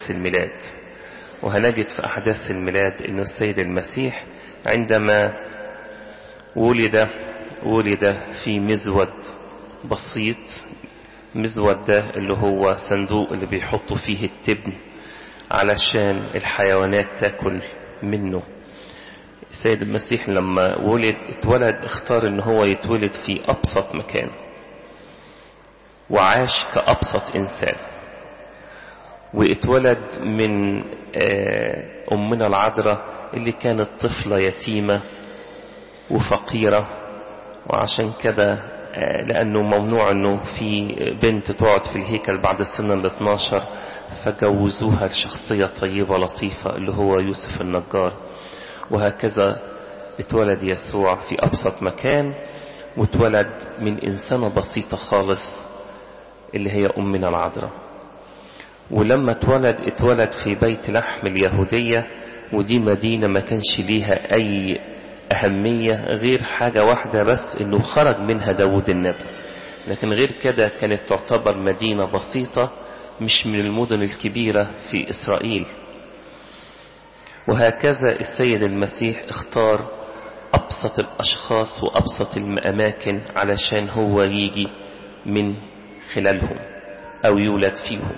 أحداث الميلاد وهنجد في أحداث الميلاد أن السيد المسيح عندما ولد ولد في مزود بسيط مزود ده اللي هو صندوق اللي بيحطوا فيه التبن علشان الحيوانات تاكل منه السيد المسيح لما ولد اتولد اختار ان هو يتولد في ابسط مكان وعاش كابسط انسان واتولد من امنا العذراء اللي كانت طفلة يتيمة وفقيرة وعشان كده لأنه ممنوع أنه في بنت تقعد في الهيكل بعد السنة ال 12 فجوزوها لشخصية طيبة لطيفة اللي هو يوسف النجار وهكذا اتولد يسوع في أبسط مكان واتولد من إنسانة بسيطة خالص اللي هي أمنا العذراء ولما اتولد اتولد في بيت لحم اليهودية ودي مدينة ما كانش ليها أي أهمية غير حاجة واحدة بس إنه خرج منها داود النبي لكن غير كده كانت تعتبر مدينة بسيطة مش من المدن الكبيرة في إسرائيل وهكذا السيد المسيح اختار أبسط الأشخاص وأبسط الأماكن علشان هو يجي من خلالهم أو يولد فيهم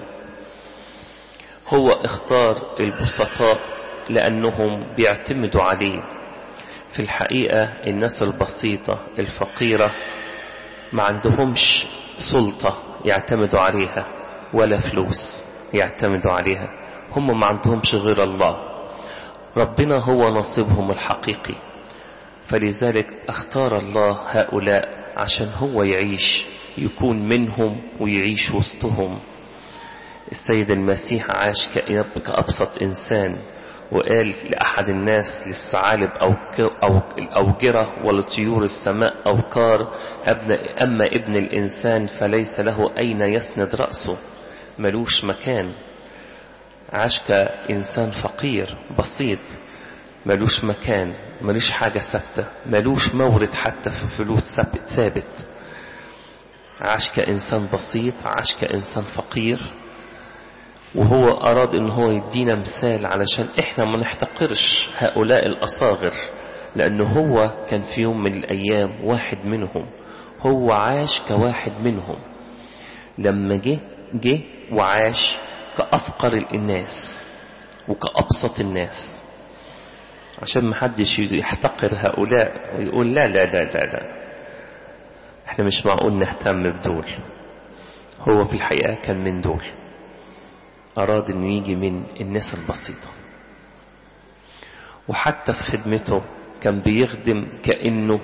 هو اختار البسطاء لأنهم بيعتمدوا عليه في الحقيقة الناس البسيطة الفقيرة ما عندهمش سلطة يعتمدوا عليها ولا فلوس يعتمدوا عليها هم ما عندهمش غير الله ربنا هو نصيبهم الحقيقي فلذلك اختار الله هؤلاء عشان هو يعيش يكون منهم ويعيش وسطهم السيد المسيح عاش كأبسط إنسان وقال لأحد الناس للثعالب أو أو الأوجرة ولطيور السماء أوقار أما ابن الإنسان فليس له أين يسند رأسه ملوش مكان عاش كإنسان فقير بسيط ملوش مكان ملوش حاجة ثابتة ملوش مورد حتى في فلوس ثابت عاش كإنسان بسيط عاش كإنسان فقير وهو أراد إن هو يدينا مثال علشان إحنا ما نحتقرش هؤلاء الأصاغر لأنه هو كان في يوم من الأيام واحد منهم هو عاش كواحد منهم لما جه جه وعاش كأفقر الناس وكأبسط الناس عشان ما حدش يحتقر هؤلاء ويقول لا لا لا لا لا احنا مش معقول نهتم بدول هو في الحقيقة كان من دول أراد أنه يجي من الناس البسيطة وحتى في خدمته كان بيخدم كأنه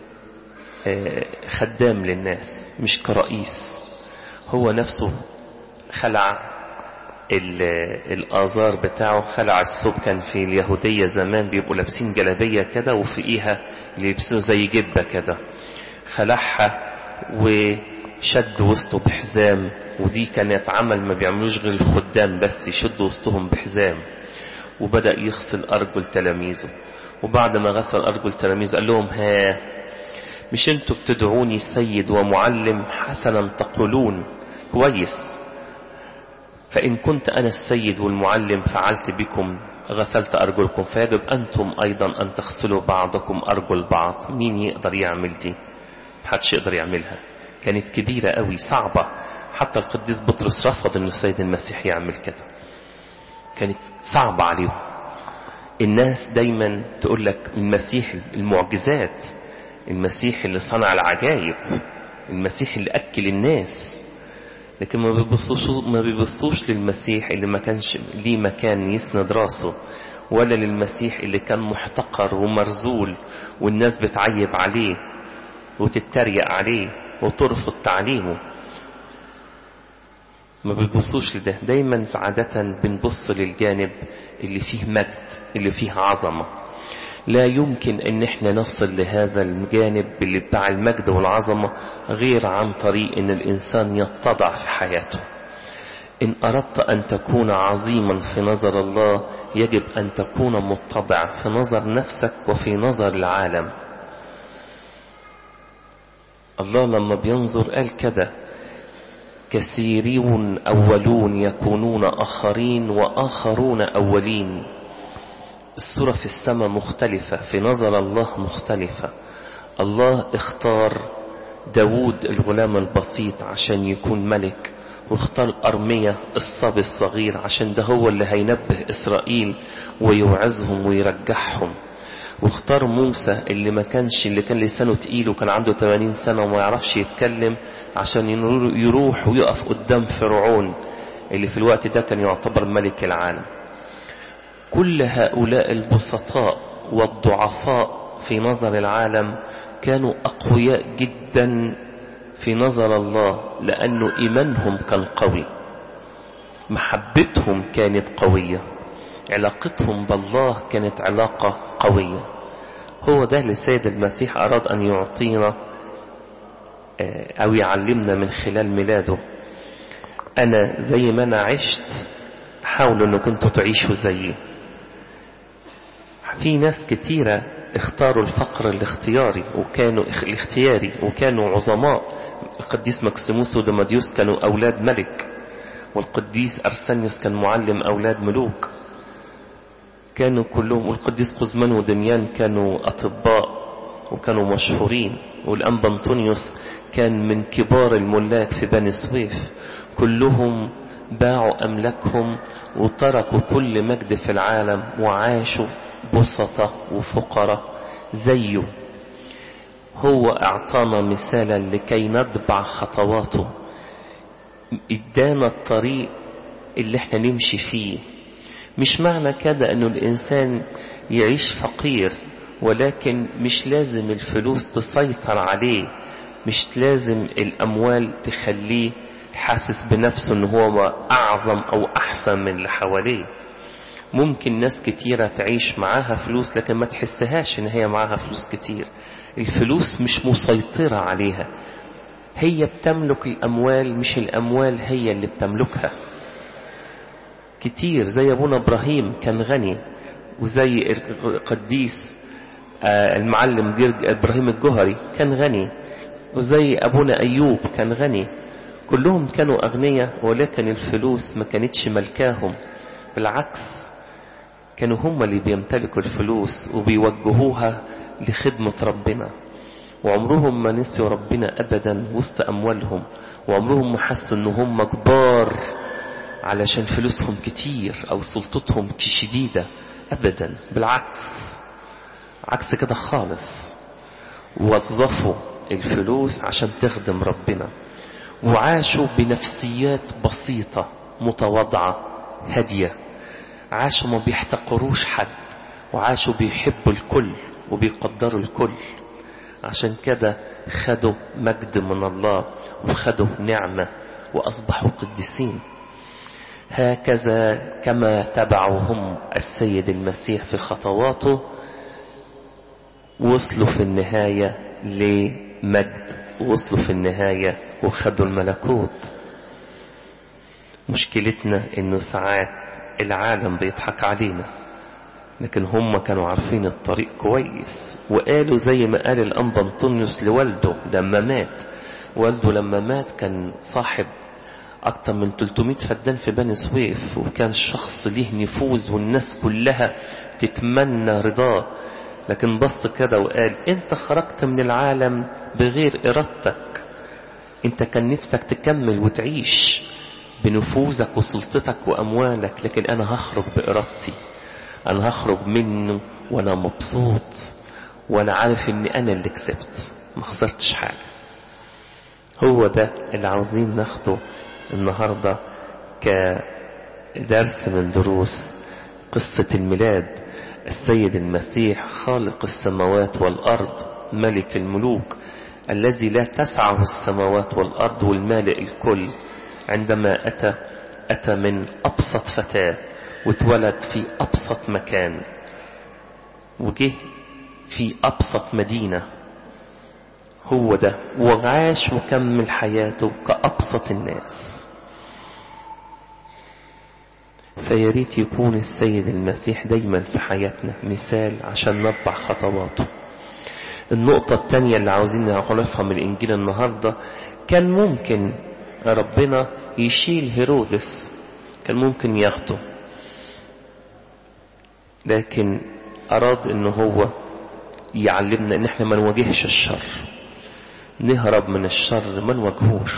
خدام للناس مش كرئيس هو نفسه خلع الآزار بتاعه خلع الثوب كان في اليهودية زمان بيبقوا لابسين جلابية كده وفوقيها يلبسوا زي جبة كده خلعها وشد وسطه بحزام ودي كانت عمل ما بيعملوش غير الخدام بس يشدوا وسطهم بحزام وبدأ يغسل أرجل تلاميذه وبعد ما غسل أرجل تلاميذه قال لهم ها مش انتوا بتدعوني سيد ومعلم حسنا تقولون كويس فإن كنت أنا السيد والمعلم فعلت بكم غسلت أرجلكم فيجب أنتم أيضا أن تغسلوا بعضكم أرجل بعض مين يقدر يعمل دي محدش يقدر يعملها كانت كبيرة قوي صعبة حتى القديس بطرس رفض أن السيد المسيح يعمل كده كانت صعبة عليهم الناس دايما تقول لك المسيح المعجزات المسيح اللي صنع العجائب المسيح اللي أكل الناس لكن ما بيبصوش ما بيبصوش للمسيح اللي ما كانش ليه مكان يسند راسه ولا للمسيح اللي كان محتقر ومرزول والناس بتعيب عليه وتتريق عليه وترفض تعليمه ما بيبصوش لده دايما عادة بنبص للجانب اللي فيه مجد اللي فيه عظمة لا يمكن ان احنا نصل لهذا الجانب اللي بتاع المجد والعظمة غير عن طريق ان الانسان يتضع في حياته ان اردت ان تكون عظيما في نظر الله يجب ان تكون متضع في نظر نفسك وفي نظر العالم الله لما بينظر قال كده كثيرون أولون يكونون آخرين وآخرون أولين الصورة في السماء مختلفة في نظر الله مختلفة الله اختار داود الغلام البسيط عشان يكون ملك واختار أرمية الصبي الصغير عشان ده هو اللي هينبه إسرائيل ويوعظهم ويرجعهم واختار موسى اللي ما كانش اللي كان لسانه تقيل وكان عنده 80 سنة وما يعرفش يتكلم عشان يروح ويقف قدام فرعون اللي في الوقت ده كان يعتبر ملك العالم كل هؤلاء البسطاء والضعفاء في نظر العالم كانوا أقوياء جدا في نظر الله لأنه إيمانهم كان قوي محبتهم كانت قوية علاقتهم بالله كانت علاقة قوية هو ده اللي السيد المسيح أراد أن يعطينا أو يعلمنا من خلال ميلاده أنا زي ما أنا عشت حاولوا أنه كنتوا تعيشوا زيي في ناس كتيرة اختاروا الفقر الاختياري وكانوا الاختياري وكانوا عظماء القديس مكسيموس ودماديوس كانوا أولاد ملك والقديس أرسانيوس كان معلم أولاد ملوك كانوا كلهم والقديس قزمان ودميان كانوا أطباء وكانوا مشهورين والأنبا أنطونيوس كان من كبار الملاك في بني سويف كلهم باعوا أملاكهم وتركوا كل مجد في العالم وعاشوا بسطة وفقراء زيه هو اعطانا مثالا لكي نتبع خطواته ادانا الطريق اللي احنا نمشي فيه مش معنى كده انه الانسان يعيش فقير ولكن مش لازم الفلوس تسيطر عليه مش لازم الاموال تخليه حاسس بنفسه ان هو اعظم او احسن من اللي حواليه ممكن ناس كتيرة تعيش معاها فلوس لكن ما تحسهاش ان هي معاها فلوس كتير الفلوس مش مسيطرة عليها هي بتملك الاموال مش الاموال هي اللي بتملكها كتير زي ابونا ابراهيم كان غني وزي القديس المعلم جرج ابراهيم الجهري كان غني وزي ابونا ايوب كان غني كلهم كانوا اغنياء ولكن الفلوس ما كانتش ملكاهم بالعكس كانوا هم اللي بيمتلكوا الفلوس وبيوجهوها لخدمة ربنا وعمرهم ما نسيوا ربنا أبدا وسط أموالهم وعمرهم ما حسوا أن هم كبار علشان فلوسهم كتير أو سلطتهم شديدة أبدا بالعكس عكس كده خالص وظفوا الفلوس عشان تخدم ربنا وعاشوا بنفسيات بسيطة متواضعة هادية عاشوا ما بيحتقروش حد وعاشوا بيحبوا الكل وبيقدروا الكل عشان كده خدوا مجد من الله وخدوا نعمة وأصبحوا قديسين هكذا كما تبعهم السيد المسيح في خطواته وصلوا في النهاية لمجد وصلوا في النهاية وخدوا الملكوت مشكلتنا انه ساعات العالم بيضحك علينا لكن هم كانوا عارفين الطريق كويس وقالوا زي ما قال الأنبا انطونيوس لوالده لما مات والده لما مات كان صاحب أكتر من 300 فدان في بني سويف وكان شخص ليه نفوذ والناس كلها تتمنى رضاه لكن بص كده وقال انت خرجت من العالم بغير إرادتك انت كان نفسك تكمل وتعيش بنفوذك وسلطتك وأموالك لكن أنا هخرج بإرادتي أنا هخرج منه وأنا مبسوط وأنا عارف إن أنا اللي كسبت ما خسرتش حاجة هو ده اللي عاوزين ناخده النهاردة كدرس من دروس قصة الميلاد السيد المسيح خالق السماوات والأرض ملك الملوك الذي لا تسعه السماوات والأرض والمالئ الكل عندما أتى أتى من أبسط فتاة واتولد في أبسط مكان وجه في أبسط مدينة هو ده وعاش وكمل حياته كأبسط الناس فياريت يكون السيد المسيح دايما في حياتنا مثال عشان نتبع خطواته النقطة التانية اللي عاوزين نعرفها من الإنجيل النهاردة كان ممكن ربنا يشيل هيرودس كان ممكن ياخده لكن أراد إن هو يعلمنا إن إحنا ما نواجهش الشر نهرب من الشر ما نواجهوش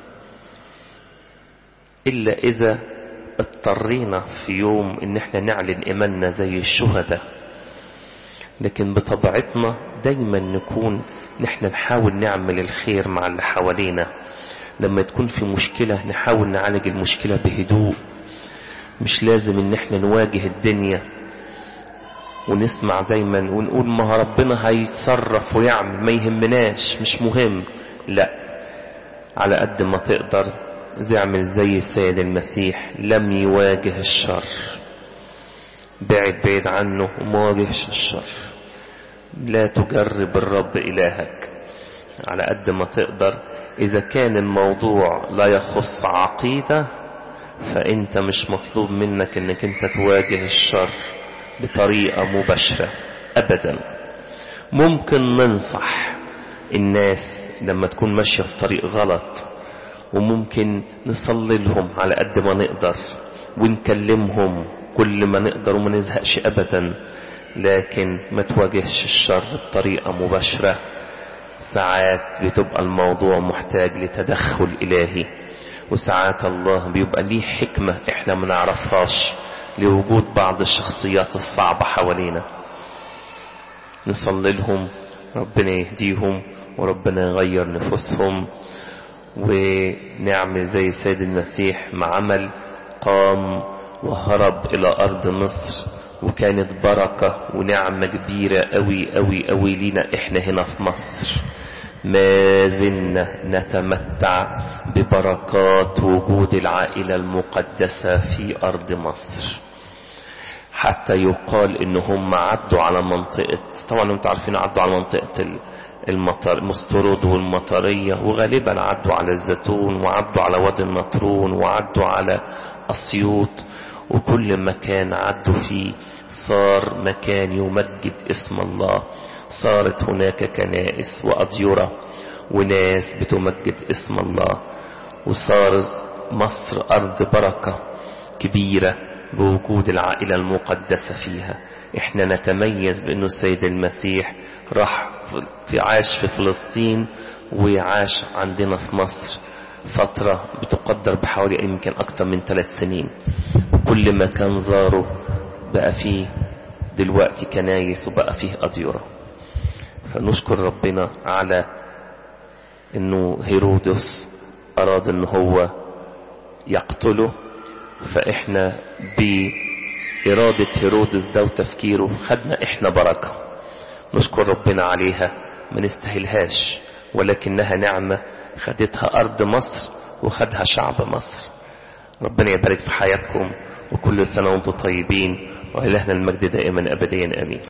إلا إذا اضطرينا في يوم إن إحنا نعلن إيماننا زي الشهداء لكن بطبيعتنا دايما نكون نحن نحاول نعمل الخير مع اللي حوالينا لما تكون في مشكلة نحاول نعالج المشكلة بهدوء مش لازم ان احنا نواجه الدنيا ونسمع دايما ونقول ما ربنا هيتصرف ويعمل ما يهمناش مش مهم لا على قد ما تقدر زعمل زي السيد المسيح لم يواجه الشر بعد بعيد عنه وما واجهش الشر لا تجرب الرب إلهك على قد ما تقدر إذا كان الموضوع لا يخص عقيدة فأنت مش مطلوب منك أنك أنت تواجه الشر بطريقة مباشرة أبدا ممكن ننصح الناس لما تكون ماشية في طريق غلط وممكن نصلي لهم على قد ما نقدر ونكلمهم كل ما نقدر وما نزهقش أبدا لكن ما تواجهش الشر بطريقة مباشرة ساعات بتبقى الموضوع محتاج لتدخل إلهي وساعات الله بيبقى ليه حكمة احنا ما نعرفهاش لوجود بعض الشخصيات الصعبة حوالينا نصلي لهم ربنا يهديهم وربنا يغير نفوسهم ونعمل زي السيد المسيح ما عمل قام وهرب إلى أرض مصر وكانت بركة ونعمة كبيرة أوي أوي أوي لينا إحنا هنا في مصر ما زلنا نتمتع ببركات وجود العائلة المقدسة في أرض مصر حتى يقال إن هم عدوا على منطقة طبعا انتم عارفين عدوا على منطقة المطر مسترود والمطرية وغالبا عدوا على الزيتون وعدوا على وادي النطرون وعدوا على أسيوط وكل مكان عدوا فيه صار مكان يمجد اسم الله صارت هناك كنائس وأضيرة وناس بتمجد اسم الله وصار مصر أرض بركة كبيرة بوجود العائلة المقدسة فيها احنا نتميز بأنه السيد المسيح راح في عاش في فلسطين وعاش عندنا في مصر فترة بتقدر بحوالي يمكن أكثر من ثلاث سنين وكل مكان زاره بقى فيه دلوقتي كنايس وبقى فيه أديرة فنشكر ربنا على انه هيرودس اراد ان هو يقتله فاحنا بإرادة هيرودس ده وتفكيره خدنا احنا بركة نشكر ربنا عليها ما نستاهلهاش ولكنها نعمة خدتها أرض مصر وخدها شعب مصر ربنا يبارك في حياتكم وكل سنة وانتم طيبين وإلهنا المجد دائما أبديا آمين